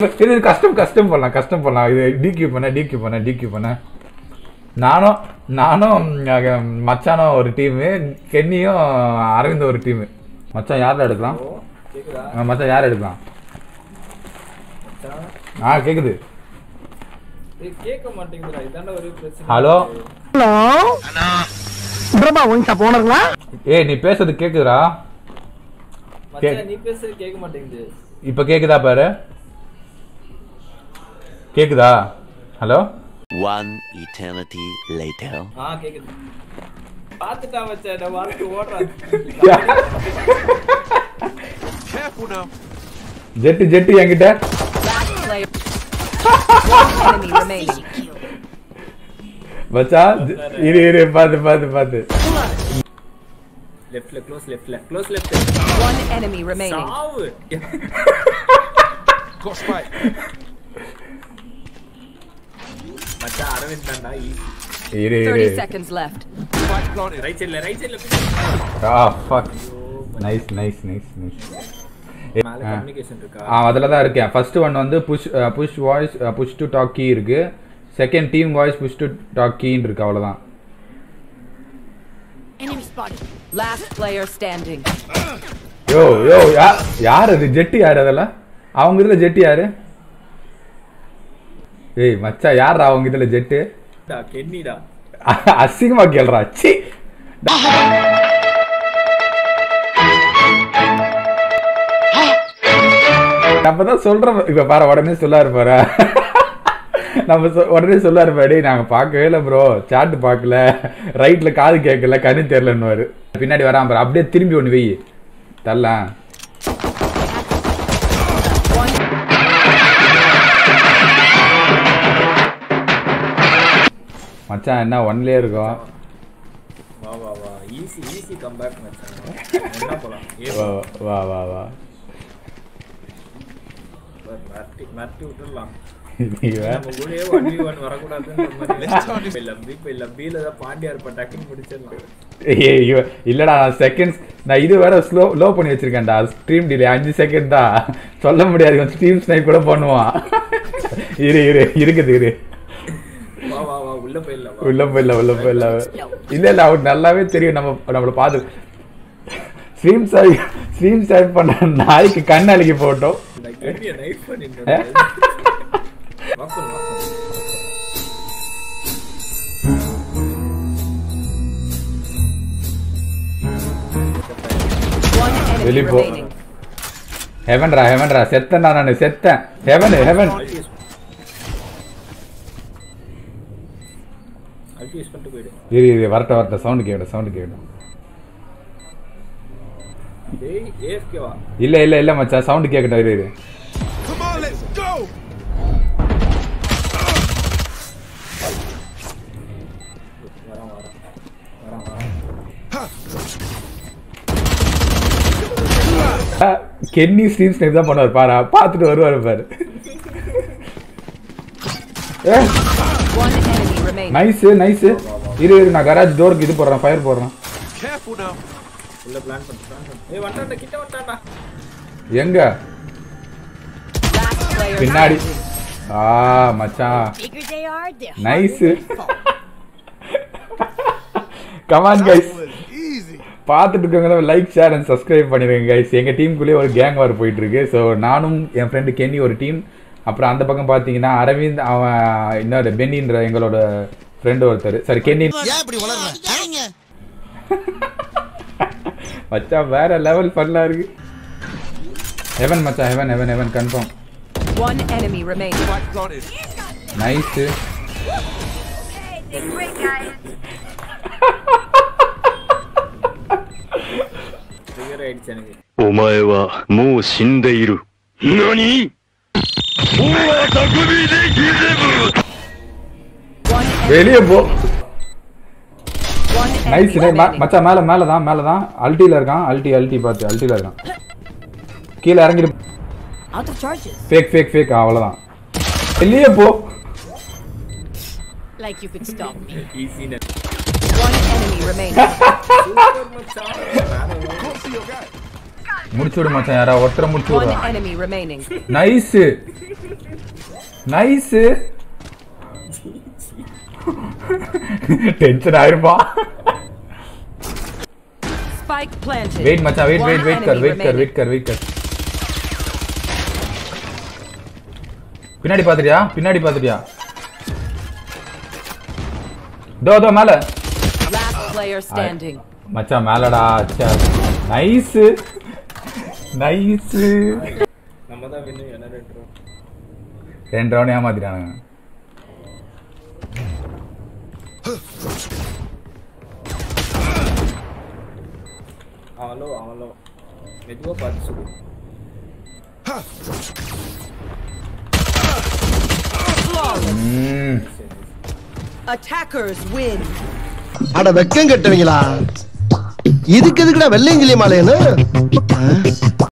இது இது கஷ்டம் கஷ்டம் பண்ணலாம் கஷ்டம் பண்ணலாம் இது டிக்யூ பண்ண டிக்யூ பண்ண டிக்யூ பண்ண நானும் நானும் அஹ், மச்சானும் ஒரு டீமு கென்னியும் அரவிந்த் ஒரு டீமு மச்சான் யாரில் எடுக்கலாம் ஓ கேக்குதா அஹ், மச்சான் யார் எடுக்கலாம் மச்சான். ஆ கேக்குது ஏய், கேட்க மாட்டேங்குதுடா இதாண்ட ஒரு பிரச்சனை hello hello Prabha one shop ஓனருங்களா ஏய் நீ பேசுறது கேக்குதுடா மச்சான் நீ பேசுறது கேட்க மாட்டேங்குது இப்ப கேக்குதா பாரு கேக்குதா ஹலோ One eternity later. ஆ கேக்குது பாத்துட்டா மச்சான் நான் வாழ்க்கை ஓடுறான் ஜெட்டு ஜெட்டு என்கிட்ட Last player. One enemy remaining. மச்சான் ஜ- இரு இரு பாத்து பாத்து பாத்து லெஃப்ட்ல க்ளோஸ் லெஃப்ட்ல close left One enemy remaining. சாவு மச்சான் அரவிந்த் தான்டா இரு இரு 30 seconds left. ரைட் சைடுல ரைட் சைடுல ஆ fuck nice nice nice nice மேல கம்யூனிகேஷன் இருக்கா ஆ அதில் தான் இருக்கேன் ஃபர்ஸ்ட் ஒன் வந்து push push voice push to talk key இருக்கு second team voice push to talk கீன்னு இருக்கு அவ்வளோதான் Last player standing. யோ யோ யா யார் அது ஜெட்டு யார் அதெல்லாம் அவங்க இதில் ஜெட்டு யாரு ஏய் மச்சா யார் அவங்க இதில் ஜெட்டு டா கென்னிடா அசிங்கமா கேள்றா சி அப்பதான் சொல்றோம் இப்ப பாரு உடனே சொல்லாரு பாரு நம்ம சொ- உடனே சொல்லாரு பாரு நாங்க பார்க்கவே இல்லை ப்ரோ சாட்டு பார்க்கல ரைட்ல காது கேட்கல கண்ணு தெரியலன்னு பின்னாடி வராம பாரு அப்படியே திரும்பி ஒண்ணு வெயி தரலாம் மச்சான் என்ன ஒன்லயே இருக்கும் வா வா வா ஈஸி ஈஸி கம்பேக் மச்சான் என்ன போலாம் ஏ வா வா வா வா மரட்டி மரட்டி விட்டுடலாம் நீ வேற. நம்ம கூடயே ஒன் வி ஒன் வரக்கூடாதுன்ற மாதிரி இப்ப லம்பி இப்ப லம்பியில தான் பாண்டியா இருப்ப டக்குன்னு முடிச்சிடலாம் ஏய், ஐயோ, இல்லடா செகண்ட்ஸ் நான் இது வேற ஸ்லோ லோ பண்ணி வச்சிருக்கேன்டா ஸ்ட்ரீம் டிலே அஞ்சு செகண்ட் தான் சொல்ல முடியாது ஸ்ட்ரீம் ஸ்னைப் கூட பண்ணுவான் இரு இரு இருக்குது இரு வா வா வா உள்ள போயிடலாம் வா. உள்ள போயிடல உள்ள போயிடல இல்ல இல்ல அவருக்கு நல்லாவே தெரியும் நம்ம நம்மள பார்த்து ஸ்ட்ரீம் சாய் ஸ்ட்ரீம் சாய் பண்ண நாய்க்கு கண் அழுகி போட்டோம் நான் கென்னிய நைட் பண்ணிட்டு வாக்கம் வாக்கம் One enemy Really po- remaining. ஹெவன்ரா ஹெவன்ரா செத்தேன்டா நான் செத்தேன் ஹெவன் ஹெவன் அல்டி யூஸ் பண்ணிட்டு போயிடு இரு இரு வரட்ட வரட்ட சவுண்டு கேட்டும் சவுண்டு கேட்டும் டேய் ஏஎஃப்கே வா இல்ல இல்ல இல்ல மச்சான் சவுண்டு கேட்கட்டும் இரு இரு வரான் வரான் வரான் வரான் ஆ, கென்னி ஸ்ட்ரீம் ஸ்னைப் தான் பண்ணுவார் பாரு பார்த்துட்டு வருவாரு பாரு One enemy remaining. Nice nice இரு இரு நான் கராஜ் டோருக்கு இது போடுறேன் ஃபயர் போடுறேன் உள்ள பிளான் பண்ணி பிளான் பண்ணி ஏய் வந்துட்டான்டா கிட்ட வந்துட்டான்டா எங்க Last player பின்னாடி standing. ஆ மச்சான் Bigger they are, they're nice come on guys பார்த்துட்டு இருக்கவங்க லைக் ஷேர் அண்ட் சப்ஸ்கிரைப் பண்ணிருங்க கைஸ் எங்க டீமுக்குள்ளேயே ஒரு கேங் வார் போயிட்டு இருக்கு ஸோ நானும் என் ஃப்ரெண்டு கென்னி ஒரு டீம் அப்புறம் அந்த பக்கம் பார்த்தீங்கன்னா அரவிந்த் அவன் இன்னொரு பென்னின்ற எங்களோட ஃப்ரெண்டு ஒருத்தர் சரி கென்னி ஏன் இப்படி வளர்ற மச்சான் வேற லெவல் பண்ணலாம் இருக்கு ஹெவன் மச்சான் heaven heaven heaven confirm One enemy remaining. Nice trigger ஆயிடுச்சு எனக்கு お前はもう死んでいる。何 One enemy, வெளியே போ one நைஸ் enemy remaining. மச்சான் மேல மேல தான் மேல தான் அல்டில இருக்கான் அல்டி அல்டி பார்த்து அல்டில இருக்கான் கீழே இறங்கிடு Out of charges. Fake fake fake அவ்வளவுதான் வெளியே போ Like you could stop me. Easy One enemy remaining. Super மச்சான் வேற முடிச்சு விடு மச்சான் யாரா ஒருத்தரை முடிச்சு One விடுறான் enemy remaining. Nice nice tension ஆயிருப்பா Spike planted. வெயிட் மச்சான் வெயிட் One வெயிட் வெயிட் கர் enemy வெயிட் கர் remaining. வெயிட் கர் வெயிட் கர் பின்னாடி பாத்துட்டியா பின்னாடி பாத்துட்டியா தோ தோ மேல Last player standing. மச்சான் மேலடா அச்சா நைஸ் நைஸ் நம்ம தான் வின்னு என்ன ரெண்டு round. ரெண்டு ரவுண்ட் ஏமாத்திட்டானுங்க அவளோ அவளோ மெதுவா பார்த்து சொல்லு ம் Attackers win. அட வெக்கம் கட்டுவீங்களா இதுக்கு எதுக்குடா வெள்ளையங்கிலி மாலையன்னு